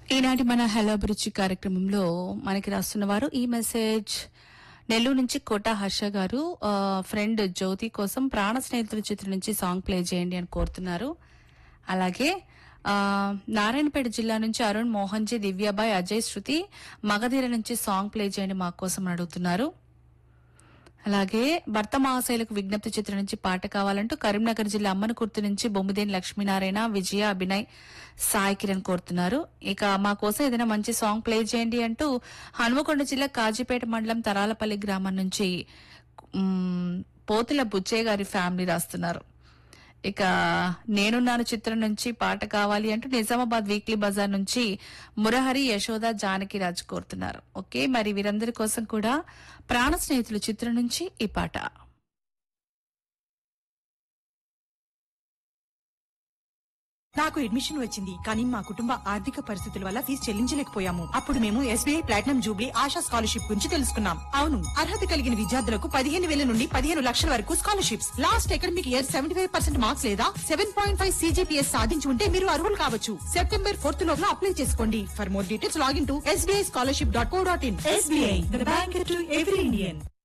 ఈనాటి మన హలో అభిరుచి కార్యక్రమంలో మనకి రాస్తున్న వారు ఈ మెసేజ్ నెల్లూరు నుంచి కోట హర్ష గారు ఆ, ఫ్రెండ్ జ్యోతి కోసం ప్రాణ స్నేహితుల చిత్రం నుంచి సాంగ్ ప్లే చేయండి అని కోరుతున్నారు అలాగే ఆ, నారాయణపేట జిల్లా నుంచి అరుణ్ మోహన్ జీ దివ్యాబాయ్ అజయ్ శృతి మగధీర నుంచి సాంగ్ ప్లే చేయండి మా కోసం అని అడుగుతున్నారు అలాగే భర్త మహాశైలకు విజ్ఞప్తి చిత్రం నుంచి పాట కావాలంటూ కరీంనగర్ జిల్లా అమ్మనకుర్తి నుంచి బొమ్మిదేని లక్ష్మీనారాయణ విజయ అభినయ్ సాయి కిరణ్ కోరుతున్నారు ఇక మా కోసం ఏదైనా మంచి సాంగ్ ప్లే చేయండి అంటూ హనుమకొండ జిల్లా కాజీపేట మండలం తరాలపల్లి గ్రామం నుంచి మ్, పోతుల బుచ్చయ్య గారి ఫ్యామిలీ రాస్తున్నారు ఇక నేనున్నాను చిత్రం నుంచి పాట కావాలి అంటూ నిజామాబాద్ వీక్లీ బజార్ నుంచి మురహరి యశోద జానకి రాజు కోరుతున్నారు ఓకే మరి వీరందరి కోసం కూడా ప్రాణ స్నేహితులు చిత్రం నుంచి ఈ పాట నాకు అడ్మిషన్ వచ్చింది కానీ మా కుటుంబ ఆర్థిక పరిస్థితుల వల్ల ఫీజు చెల్లించలేకపోయాము అప్పుడు మేము SBI platinum jubilee Asha scholarship గురించి తెలుసుకున్నాం అవును అర్హత కలిగిన విద్యార్థులకు పదిహేను వేల నుండి పదిహేను లక్షల వరకు scholarships last academic year seventy five percent marks లేదా సెవెన్ పాయింట్ ఫైవ్ సీజీపీఎస్ సాధించి ఉంటే మీరు అర్హులు కావచ్చు సెప్టెంబర్ ఫోర్త్ లోపల అప్లై చేసుకోండి for more details login to SBI scholarship dot co dot in SBI bank to every Indian